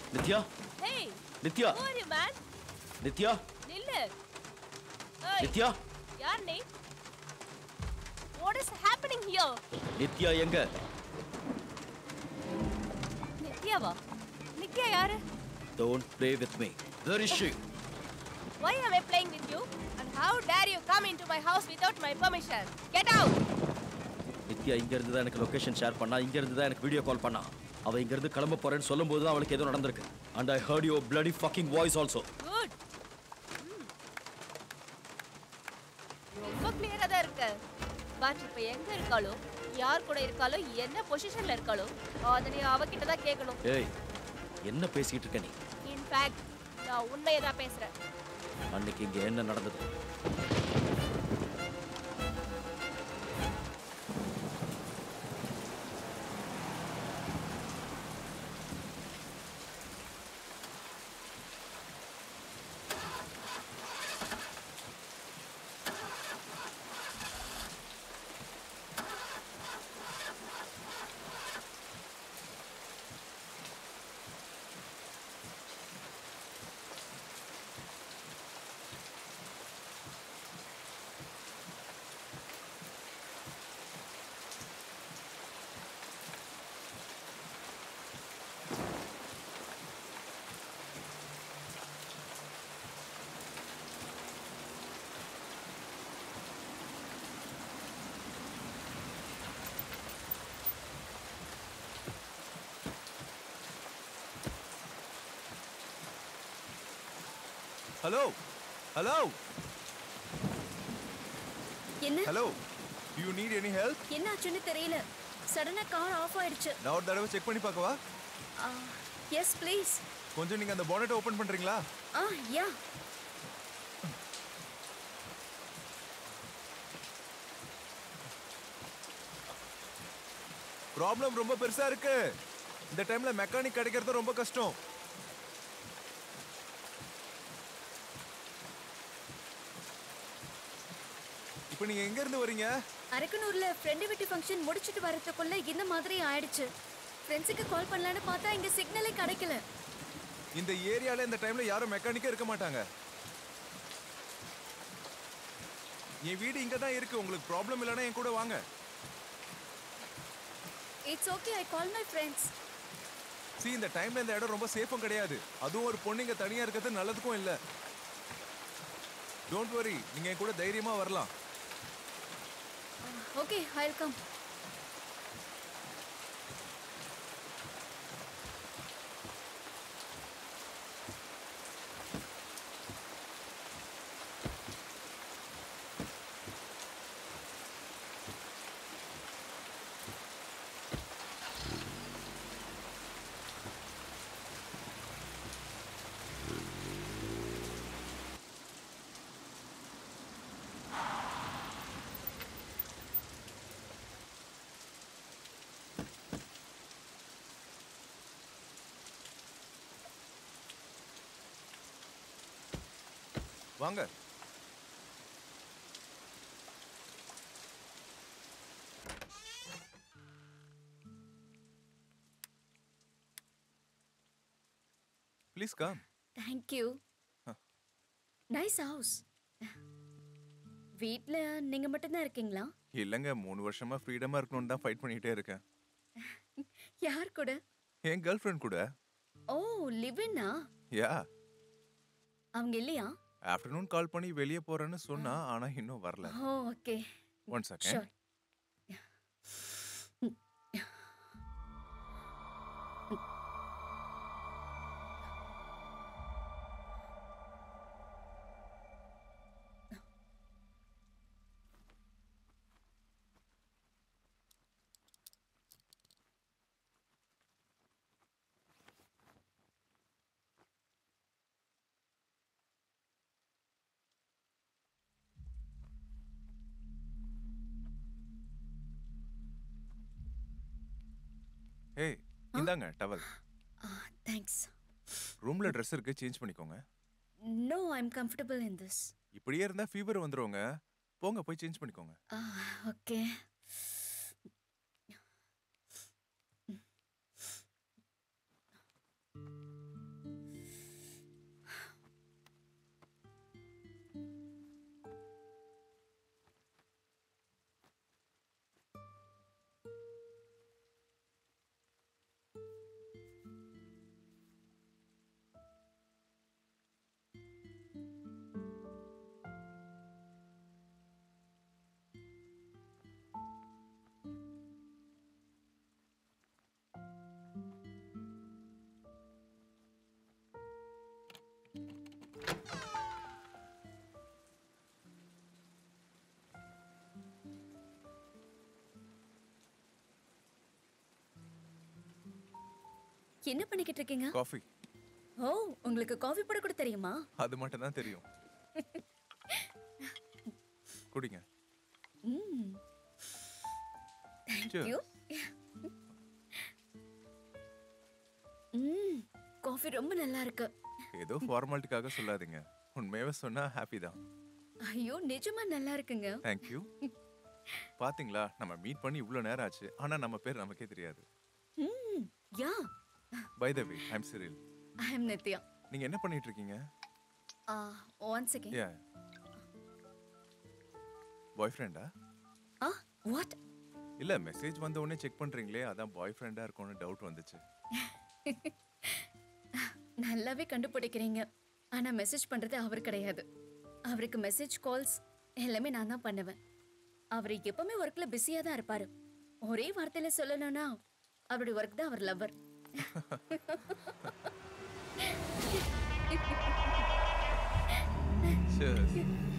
Nithya Hey, Nithya who are you, man? Nithya நில்லு. Hey, Nithya யார் நீ? What is happening here? Nithya எங்க நித்யாவா? நித்யா யாரு? Don't play with me where is she Why am I playing with you? And how dare you come into my house without my permission? Get out! Nithya இங்க இருந்து தான் எனக்கு location share பண்ணா இங்க இருந்து தான் எனக்கு வீடியோ கால் பண்ணா அவ இங்க இருந்து கிளம்ப போறேன்னு சொல்லும்போது தான் அவளுக்கு ஏதோ நடந்திருக்கு and I heard your bloody fucking voice also Good. Hmm. ரொம்ப கிளியரா தான் இருக்கு பட் இப்ப எங்க இருக்காளோ யார் கூட இருக்காளோ என்ன பொசிஷன்ல இருக்காளோ அதை நீ அவகிட்ட தான் கேட்கணும் ஏய் என்ன பேசிக்கிட்டு இருக்க நீ இன்ஃபேக்ட் நான் உண்மையை தான் பேசுறேன் அன்னைக்கு இங்க என்ன நடந்தது ஹலோ ஹலோ என்ன hello you need any help என்ன ஆச்சுன்னு தெரியல சடனா கார் ஆஃப் ஆயிடுச்சு நான் ஒரு தடவை செக் பண்ணி பார்க்கவா எஸ் ப்ளீஸ் கொஞ்சம் நீங்க அந்த பானட்டை ஓபன் பண்றீங்களா ஆ யா ப்ராப்ளம் ரொம்ப பெருசா இருக்கு இந்த டைம்ல மெக்கானிக் கிடைக்கிறது ரொம்ப கஷ்டம் இப்போ நீங்க எங்க இருந்து வரீங்க அரக்கனூர்ல ஃப்ரெண்டு வீட்டு ஃபங்க்ஷன் முடிச்சிட்டு வரதுக்குள்ள இந்த மாதிரி ஆயிடுச்சு ஃப்ரெண்ட்ஸுக்கு கால் பண்ணலான்னு பார்த்தா இங்க சிக்னலே கிடைக்கல இந்த ஏரியால இந்த டைம்ல யாரும் மெக்கானிக்கே இருக்க மாட்டாங்க என் வீடு இங்க தான் இருக்கு உங்களுக்கு ப்ராப்ளம் இல்லைன்னா என் கூட வாங்க it's okay I call my friends see இந்த டைம்ல இந்த இடம் ரொம்ப சேஃபும் கிடையாது அதுவும் ஒரு பொண்ணு இங்க தனியா இருக்கிறது நல்லதுக்கும் இல்ல டோன்ட் வரி நீங்க என் கூட தைரியமா வரலாம் ஓகே ஐ கம் வாங்க please come thank you nice house வீட்ல நீங்க மட்டும் தான் இருக்கீங்களா இல்லைங்க மூணு வருஷமா ஃப்ரீடமா இருக்கணும்னு தான் ஃபைட் பண்ணிட்டே இருக்கேன் யார் கூட என் கேர்ள் ஃப்ரெண்ட் கூட ஓ லிவினா யா அவங்க இல்லையா ஆஃப்டர்நூன் கால் பண்ணி வெளியே போறேன்னு சொன்னா ஆனா இன்னும் வரல oh okay one second sure ஏய் இந்தாங்க டவல் தேங்க்ஸ் ரூம்ல ட்ரெஸ் இருக்கு சேஞ்ச் பண்ணிக்கோங்க no I am comfortable in this இப்படியே இருந்தா ஃபீவர் வந்துருவோங்க போங்க போய் சேஞ்ச் பண்ணிக்கோங்க ஓகே என்ன பண்ணிக்கிட்டு இருக்கீங்க காஃபி ஓ உங்களுக்கு காஃபி போட கூட தெரியுமா அது மட்டும் தான் தெரியும் குடிங்க ம் Cheers. யூ ம் காஃபி ரொம்ப நல்லா இருக்கு ஏதோ ஃபார்மாலிட்டிக்காக சொல்லாதீங்க உண்மையாவே சொன்னா ஹாப்பி தான் ஐயோ நிஜமா நல்லா இருக்குங்க தேங்க்யூ பாத்தீங்களா நம்ம மீட் பண்ணி இவ்வளோ நேரம் ஆச்சு ஆனா நம்ம பேர் நமக்கே தெரியாது ம் yeah by the way I'm Cyril I am Nithya நீங்க என்ன பண்ணிட்டு இருக்கீங்க ஆ ஒன் செகண்ட் ஏ பாய் ஃப்ரெண்டா ஆ வாட் இல்ல மெசேஜ் வந்த உடனே செக் பண்றீங்களே அதான் பாய் ஃப்ரெண்டா இருக்கும்னு டவுட் வந்துச்சு நல்லாவே கண்டுபிடிக்கிறீங்க ஆனா மெசேஜ் பண்றது அவர் கிடையாது அவருக்கு மெசேஜ் கால்ஸ் எல்லாமே நான் தான் பண்ணுவேன் அவர் எப்பவுமே ஒர்க்ல பிஸியா தான் இருப்பாரு ஒரே வார்த்தையில சொல்லணும்னா அவருடைய ஒர்க் தான் அவர் லவ்வர் Cheers.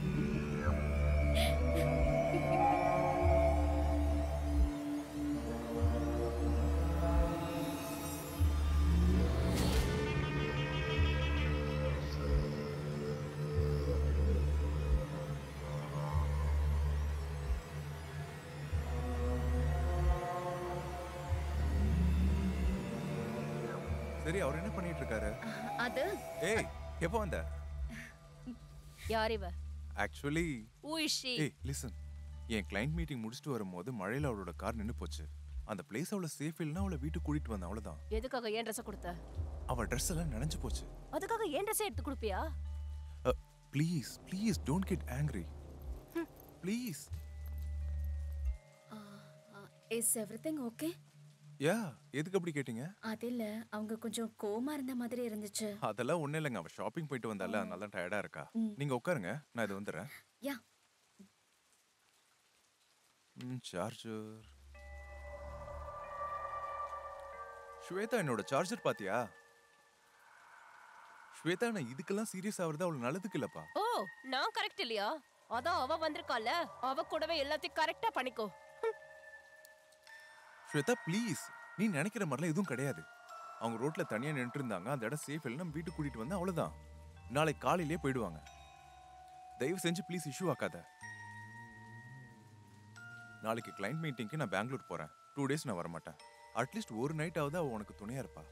சரி அவர் என்ன பண்ணிட்டு இருக்காரு அது ஏய் எப்போ வந்த யார் இவ ஆக்சுவலி ஊஷி ஏய் லிசன் என் கிளைண்ட் மீட்டிங் முடிச்சுட்டு வரும்போது மழையில அவளோட கார் நின்னு போச்சு அந்த பிளேஸ் அவளை சேஃப் இல்லைன்னா அவளை வீட்டுக்கு கூட்டிட்டு வந்தேன் அவ்வளவுதான் எதுக்காக ஏன் ட்ரெஸ் கொடுத்த அவ ட்ரெஸ் எல்லாம் நனைஞ்சு போச்சு அதுக்காக ஏன் ட்ரெஸ் எடுத்து கொடுப்பியா please please don't get angry please is everything okay yeah எதுக்கு அப்படி கேட்டீங்க அது இல்ல அவங்க கொஞ்சம் கோமா இருந்த மாதிரி இருந்துச்சு அதெல்லாம் ஒண்ணும் இல்லைங்க அவ ஷாப்பிங் போயிட்டு வந்தால அதனால தான் டயர்டா இருக்கா நீங்க உட்காருங்க நான் இது வந்துடுறேன் யா ம் சார்ஜர் ஸ்வேதா என்னோட சார்ஜர் பாத்தியா ஸ்வேதா நான் இதுக்கெல்லாம் சீரியஸ் ஆகுறது அவளுக்கு நல்லதுக்கு இல்லப்பா ஓ நான் கரெக்ட் இல்லையா அதான் அவ வந்திருக்கால அவ கூடவே எல்லாத்தையும் கரெக்டா பண்ணிக்கோ ஹம். ஸ்வேதா ப்ளீஸ் நீ நினைக்கிற மாதிரிலாம் எதுவும் கிடையாது அவங்க ரோட்ல தனியா நின்றுட்டு இருந்தாங்க அந்த இடம் சேஃப் இல்லை நம்ம வீட்டுக்கு கூட்டிட்டு வந்தா அவ்வளவுதான் நாளைக்கு காலையிலேயே போயிடுவாங்க தயவு செஞ்சு ப்ளீஸ் இஷ்யூ ஆக்காத நாளைக்கு கிளைண்ட் மீட்டிங்க்கு நான் பெங்களூர் போறேன் டூ டேஸ் நான் வரமாட்டேன் அட்லீஸ்ட் ஒரு நைட் ஆகுது அவ உனக்கு துணையா இருப்பா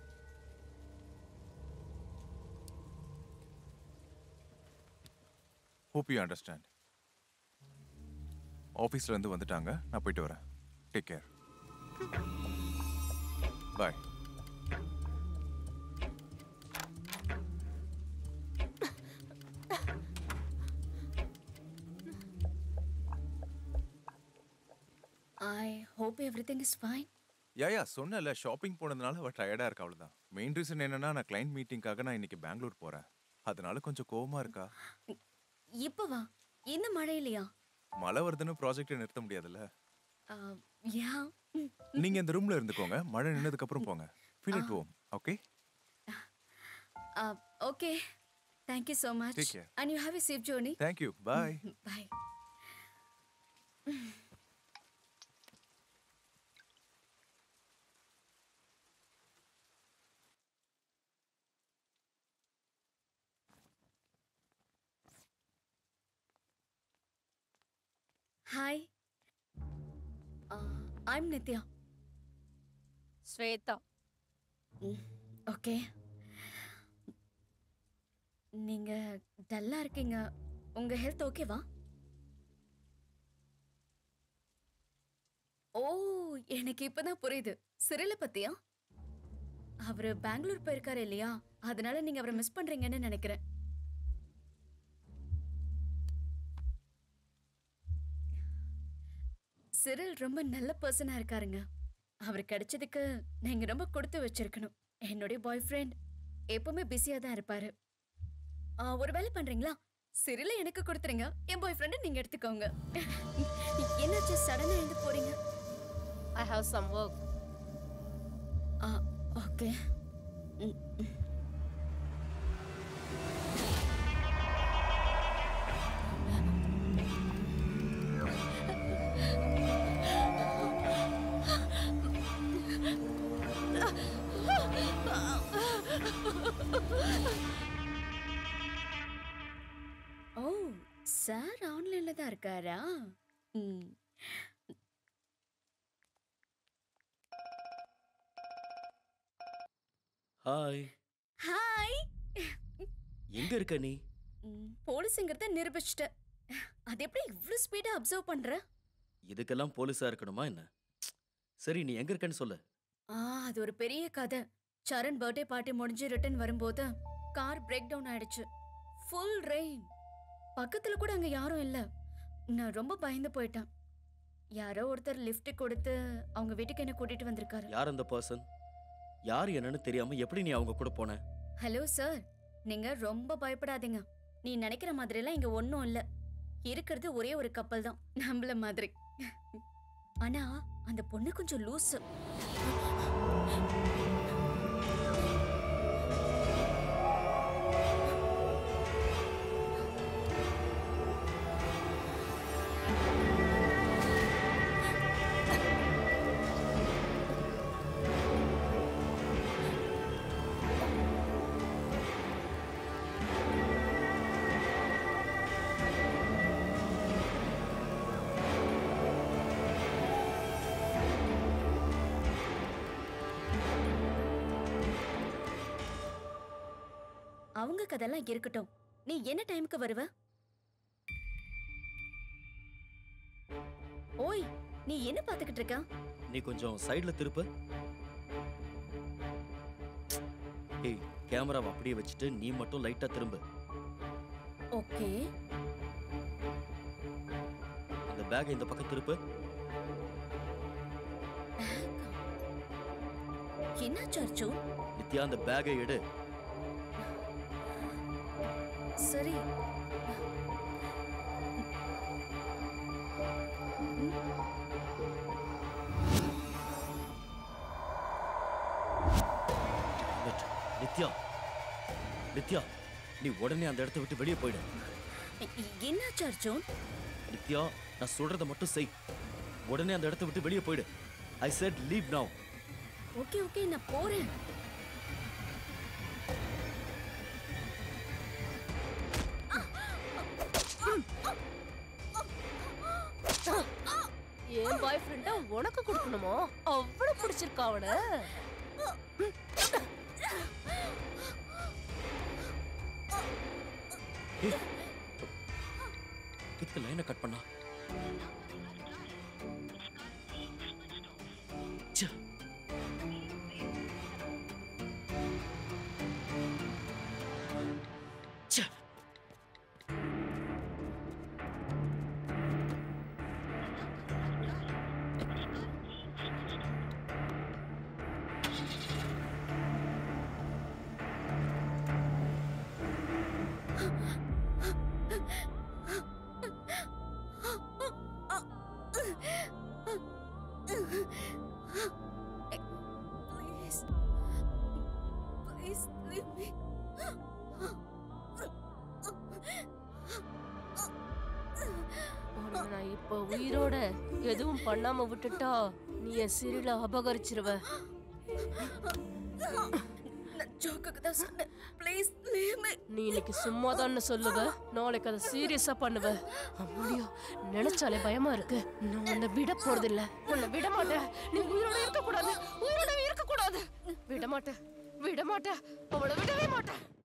ஹோப் யூ அண்டர்ஸ்டாண்ட் ஆஃபீஸ்ல இருந்து வந்துட்டாங்க நான் போயிட்டு வரேன் take care bye I hope everything is fine yeah yeah சொன்னல ஷாப்பிங் போனதுனால அவ டயர்டா இருக்கா அவ்வளவுதான் மெயின் ரீசன் என்னன்னா நான் கிளைண்ட் மீட்டிங்காக நான் இன்னைக்கு பெங்களூர் போறேன் அதனால கொஞ்சம் கோவமா இருக்கா இப்போ வா இந்த மழையிலையா மழை வருதுன்னு ப்ராஜெக்டை நிறுத்த முடியாதுல்ல யா நீங்க இந்த ரூம்ல இருந்துக்கோங்க மழை நின்னதுக்கு அப்புறம் போங்க feel it home okay okay thank you so much Take care. And you have a safe journey thank you bye bye hi I'm Nithya Shweta okay நீங்க டல்லா இருக்கீங்க உங்க ஹெல்த் ஓகேவா ஓ எனக்கு இப்பதான் புரியுது சிறில பத்தியா அவரு பெங்களூர் போயிருக்காரு இல்லையா அதனால நீங்க அவரை மிஸ் பண்றீங்கன்னு நினைக்கிறேன் சிறில் ரொம்ப நல்ல பர்சனா இருக்காருங்க அவர் கிடைச்சதுக்கு நீங்க ரொம்ப கொடுத்து வச்சிருக்கணும் என்னுடைய பாய் ஃப்ரெண்ட் எப்பவுமே பிஸியா தான் இருப்பாரு ஆ, ஒரு வேலை பண்றீங்களா சிறில எனக்கு கொடுத்துருங்க என் பாய் ஃப்ரெண்டை நீங்க எடுத்துக்கோங்க என்னாச்சு சடனா எழுந்து போறீங்க I have some work okay oh sir ஆன்லைன்ல தான் இருக்காரா ம் ஹாய் ஹாய் எங்க இருக்க நீ போலீஸுங்கிறத நிரூபிச்சிட்ட அது எப்படி இவ்ளோ ஸ்பீடா அப்சர்வ் பண்ற இதுக்கெல்லாம் போலீஸா இருக்கணுமா என்ன சரி நீ எங்க இருக்கன்னு சொல்லு ஆ அது ஒரு பெரிய கதை சரண் பர்த்டே பார்ட்டி முடிஞ்சு ரிட்டர்ன் வரும்போது கார் பிரேக் டவுன் ஆயிடுச்சு ஃபுல் ரெயின் பக்கத்துல கூட அங்க யாரும் இல்ல நான் ரொம்ப பயந்து போயிட்டேன் யாரோ ஒருத்தர் லிஃப்ட் கொடுத்து அவங்க வீட்டுக்கு என்ன கூட்டிட்டு வந்திருக்காரு யார் அந்த பர்சன் யார் என்னன்னு தெரியாம எப்படி நீ அவங்க கூட போன ஹலோ சார் நீங்க ரொம்ப பயப்படாதீங்க நீ நினைக்கிற மாதிரிலாம் இங்க ஒன்றும் இல்ல இருக்கிறது ஒரே ஒரு கப்பல் தான் நம்மள மாதிரி ஆனா அந்த பொண்ணு கொஞ்சம் லூசு அவங்க கதெல்லாம் இருக்கட்டும் நீ என்ன டைமுக்கு வருவ ஓய் நீ என்ன பாத்துக்கிட்டு இருக்க நீ கொஞ்சம் சைடுல திருப்பு ஏய் கேமராவை அப்படியே வச்சுட்டு நீ மட்டும் லைட்டா திரும்பு ஓகே அந்த பேக்கை இந்த பக்கம் திருப்பு என்னாச்சு அர்ஜுன் நித்யா அந்த பேக்கை எடு சரி But, நித்யா நித்யா நீ உடனே அந்த இடத்த விட்டு வெளியே போயிடு எ- எ- என்னாச்சு அர்ஜுன் நித்யா நான் சொல்றத மட்டும் செய் உடனே அந்த இடத்த விட்டு வெளியே போயிடு I said leave now okay okay நான் போறேன் என் பாய் ஃப்ரெண்ட உனக்கு கொடுக்கணுமோ அவ்வளவு பிடிச்சிருக்கா அவன ஏய், எதுக்கு லைனை கட் பண்ணா ச்சே. ச்சே. ப்ளீஸ் ப்ளீஸ் லீவ் மீ உன்னை நான் இப்ப உயிரோட எதுவும் பண்ணாம விட்டுட்டா நீ என் சிறில அபகரிச்சிருவ நான் ஜோக்குக்கு தான் சொன்னேன் ப்ளீஸ் லீவ் மீ நீ இன்னைக்கு சும்மா தான் சொல்லுவ நாளைக்கு அதை சீரியஸா பண்ணுவ அம்மாடியோ நினைச்சாலே பயமா இருக்கு நான் உன்னை விட போறதில்ல உன்னை விட மாட்டேன் நீ உயிரோட இருக்க கூடாது உயிரோட இருக்க கூடாது விட மாட்டேன் விட மாட்டேன் அவளை விடவே மாட்டேன்